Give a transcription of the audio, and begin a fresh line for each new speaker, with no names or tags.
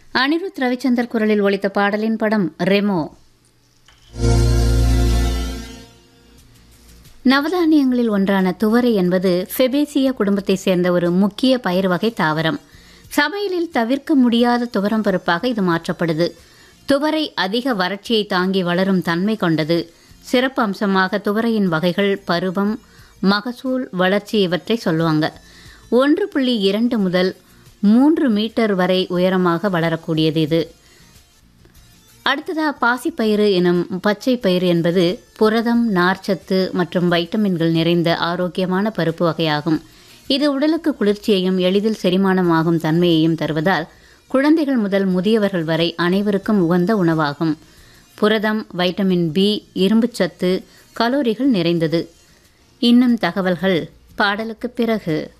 அனிருத் ரவிச்சந்தர் குரலில் ஒலித்த பாடலின் படம் ரெமோ நவதானியங்களில் ஒன்றான துவரை என்பது ஃபெபேசிய குடும்பத்தைச் சேர்ந்த ஒரு முக்கிய பயிர் வகை தாவரம் சமையலில் தவிர்க்க முடியாத துவரம் பருப்பாக இது மாற்றப்படுது துவரை அதிக வறட்சியை தாங்கி வளரும் தன்மை கொண்டது சிறப்பு அம்சமாக துவரையின் வகைகள் பருவம் மகசூல் வளர்ச்சி இவற்றை சொல்லுவாங்க ஒன்று புள்ளி இரண்டு முதல் மூன்று மீட்டர் வரை உயரமாக வளரக்கூடியது இது அடுத்ததா பாசிப்பயிறு எனும் பச்சை பயிறு என்பது புரதம் நார்ச்சத்து மற்றும் வைட்டமின்கள் நிறைந்த ஆரோக்கியமான பருப்பு வகையாகும் இது உடலுக்கு குளிர்ச்சியையும் எளிதில் செரிமானமாகும் தன்மையையும் தருவதால் குழந்தைகள் முதல் முதியவர்கள் வரை அனைவருக்கும் உகந்த உணவாகும் புரதம் வைட்டமின் பி இரும்புச்சத்து கலோரிகள் நிறைந்தது இன்னும் தகவல்கள் பாடலுக்கு பிறகு